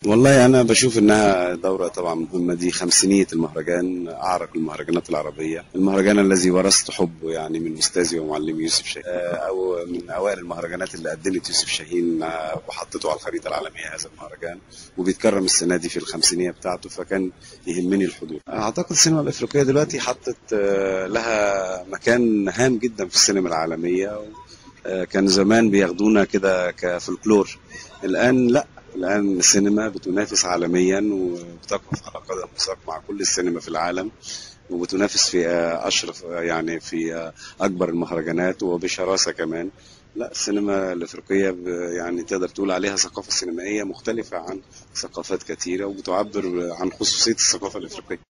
والله انا بشوف انها دوره طبعا مهمه دي خمسينيه المهرجان اعرق المهرجانات العربيه المهرجان الذي ورثت حبه يعني من استاذي ومعلمي يوسف شاهين آه، او من اوائل المهرجانات اللي قدمت يوسف شاهين آه، وحطته على الخريطه العالميه هذا المهرجان وبيتكرم السنه دي في الخمسينيه بتاعته فكان يهمني الحضور اعتقد السينما الافريقيه دلوقتي حطت آه، لها مكان هام جدا في السينما العالميه آه، كان زمان بياخدونا كده كفلكلور الان لا الان السينما بتنافس عالميا وبتقف على قدم وساق مع كل السينما في العالم وبتنافس في آه، اشرف آه، يعني في آه، اكبر المهرجانات وبشراسه كمان لا السينما الافريقيه ب- يعني تقدر تقول عليها ثقافه سينمائيه مختلفه عن ثقافات كثيره وبتعبر عن خصوصيه الثقافه الافريقيه